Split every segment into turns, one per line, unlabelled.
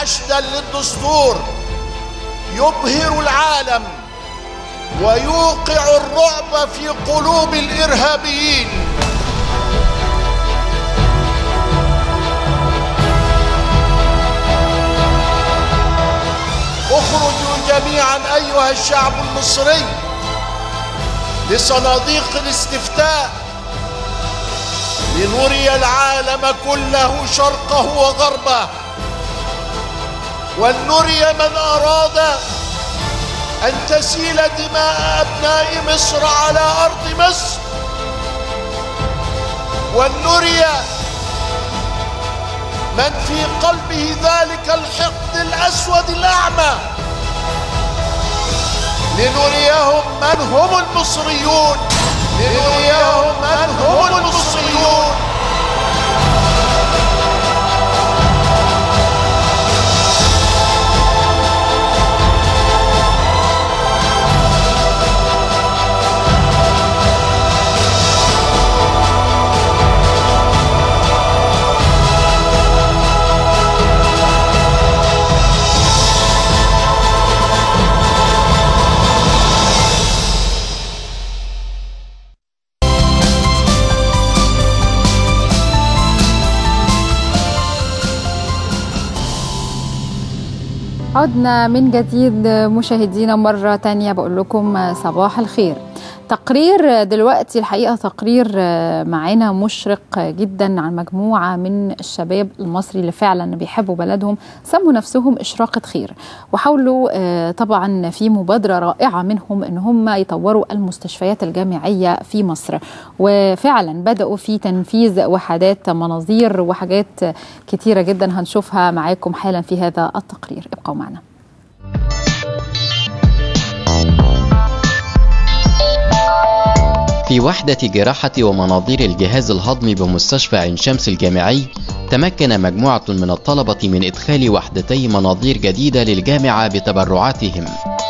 حشدا للدستور يبهر العالم ويوقع الرعب في قلوب الارهابيين اخرجوا جميعا ايها الشعب المصري لصناديق الاستفتاء لنري العالم كله شرقه وغربه ولنري من اراد ان تسيل دماء ابناء مصر على ارض مصر ولنري من في قلبه ذلك الحقد الاسود الاعمى لنريهم من هم المصريون لنريهم من هم المصريون
عدنا من جديد مشاهدينا مرة تانية بقول لكم صباح الخير تقرير دلوقتي الحقيقة تقرير معانا مشرق جدا عن مجموعة من الشباب المصري اللي فعلا بيحبوا بلدهم سموا نفسهم إشراقة خير وحاولوا طبعا في مبادرة رائعة منهم ان هم يطوروا المستشفيات الجامعية في مصر وفعلا بدأوا في تنفيذ وحدات مناظير وحاجات كتيرة جدا هنشوفها معاكم حالا في هذا التقرير ابقوا معنا
في وحدة جراحة ومناظير الجهاز الهضمي بمستشفى عين شمس الجامعي تمكن مجموعة من الطلبة من إدخال وحدتي مناظير جديدة للجامعة بتبرعاتهم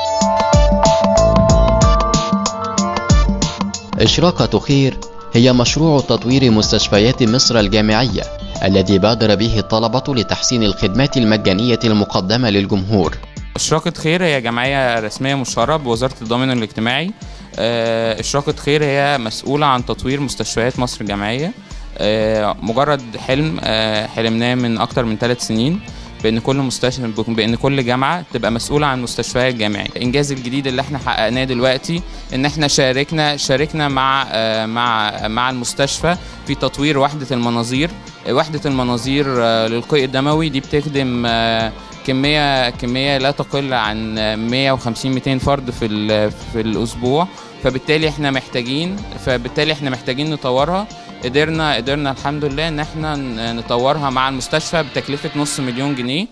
إشراقة خير هي مشروع تطوير مستشفيات مصر الجامعية الذي بادر به الطلبة لتحسين الخدمات المجانية المقدمة للجمهور
إشراقة خير هي جمعية رسمية مشهورة بوزارة الضمان الاجتماعي آه، إشراقة خير هي مسؤولة عن تطوير مستشفيات مصر الجامعية آه، مجرد حلم آه، حلمناه من أكتر من ثلاث سنين بان كل مستشفى بان كل جامعه تبقى مسؤوله عن مستشفيات جامعيه الانجاز الجديد اللي احنا حققناه دلوقتي ان احنا شاركنا شاركنا مع مع مع المستشفى في تطوير وحده المناظير وحده المناظير للقيء الدموي دي بتخدم كميه كميه لا تقل عن 150 200 فرد في في الاسبوع فبالتالي احنا محتاجين فبالتالي احنا محتاجين نطورها قدرنا قدرنا الحمد لله ان احنا نطورها مع المستشفى بتكلفه نص مليون جنيه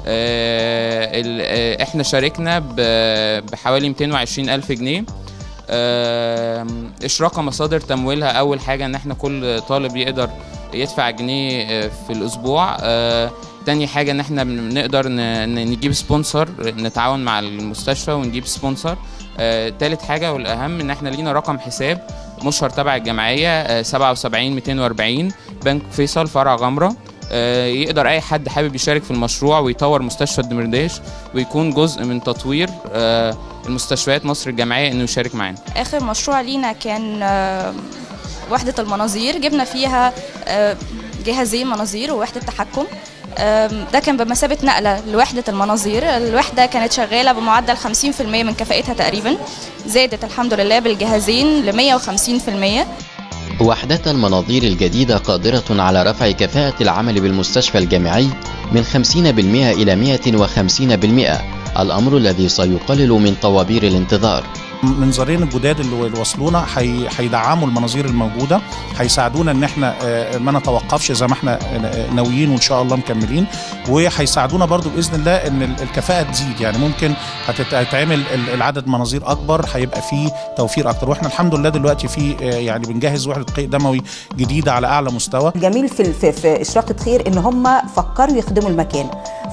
اه احنا شاركنا بحوالي 220 الف جنيه اه اشراقه مصادر تمويلها اول حاجه ان احنا كل طالب يقدر يدفع جنيه في الاسبوع اه تاني حاجة ان احنا بنقدر نجيب سبونسر نتعاون مع المستشفى ونجيب سبونسر آه، تالت حاجة والأهم إن إحنا لينا رقم حساب مشهر تبع الجمعية آه، 77 240 بنك فيصل فرع غمرة آه، يقدر أي حد حابب يشارك في المشروع ويطور مستشفى الدمرداش ويكون جزء من تطوير آه، المستشفيات مصر الجامعية إنه يشارك معانا.
آخر مشروع لينا كان آه، وحدة المناظير جبنا فيها آه، جهازين مناظير ووحدة تحكم آم، ده كان بمثابة نقلة لوحدة المناظير الوحدة كانت شغالة بمعدل 50% من كفاءتها تقريبا زادت الحمد لله بالجهازين ل 150%
وحدة المناظير الجديدة قادرة على رفع كفاءة العمل بالمستشفى الجامعي من 50% إلى 150% الأمر الذي سيقلل من طوابير الانتظار
منظارين الجداد اللي وصلونا حي- هيدعموا المناظير الموجوده هيساعدونا ان احنا آه، ما نتوقفش زي ما احنا آه، ناويين وان شاء الله مكملين وهيساعدونا برضو باذن الله ان ال- الكفاءه تزيد يعني ممكن هتت- هيتعمل ال- العدد مناظير اكبر هيبقى فيه توفير اكتر واحنا الحمد لله دلوقتي في آه، يعني بنجهز وحده قيء دموي جديده على اعلى مستوى
الجميل في في, في اشراقه خير ان هم فكروا يخدموا المكان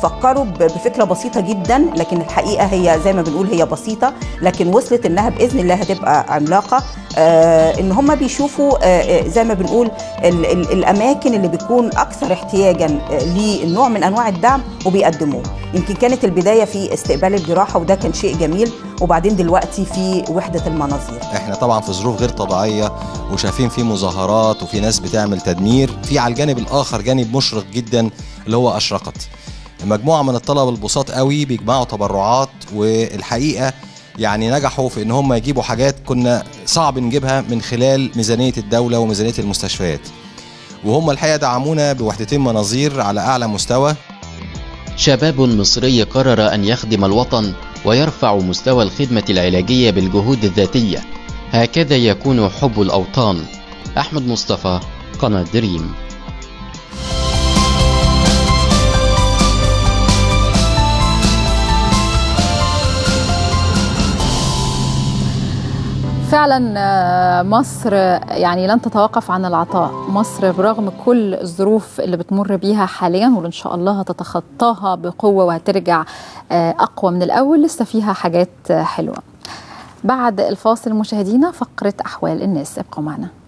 فكروا ب- بفكره بسيطه جدا لكن الحقيقه هي زي ما بنقول هي بسيطه لكن وصلت انها باذن الله هتبقى عملاقه آه ان هم بيشوفوا آه آه، زي ما بنقول ال ال الاماكن اللي بيكون اكثر احتياجا آه، لنوع من انواع الدعم وبيقدموه يمكن كانت البدايه في استقبال الجراحه وده كان شيء جميل وبعدين دلوقتي في وحده المناظير
احنا طبعا في ظروف غير طبيعيه وشايفين في مظاهرات وفي ناس بتعمل تدمير في على الجانب الاخر جانب مشرق جدا اللي هو اشرقت مجموعه من الطلبه البساط قوي بيجمعوا تبرعات والحقيقه يعني نجحوا في ان هم يجيبوا حاجات كنا صعب نجيبها من خلال ميزانيه الدوله وميزانيه المستشفيات وهم الحقيقه دعمونا بوحدتين مناظير على اعلى مستوى
شباب مصري قرر أن يخدم الوطن ويرفع مستوى الخدمة العلاجية بالجهود الذاتية هكذا يكون حب الأوطان أحمد مصطفى قناة دريم
فعلا آه، مصر يعني لن تتوقف عن العطاء مصر برغم كل الظروف اللي بتمر بيها حاليا واللي ان شاء الله هتتخطاها بقوة وهترجع آه، أقوى من الأول لسه فيها حاجات آه، حلوة بعد الفاصل مشاهدينا فقرة أحوال الناس ابقوا معنا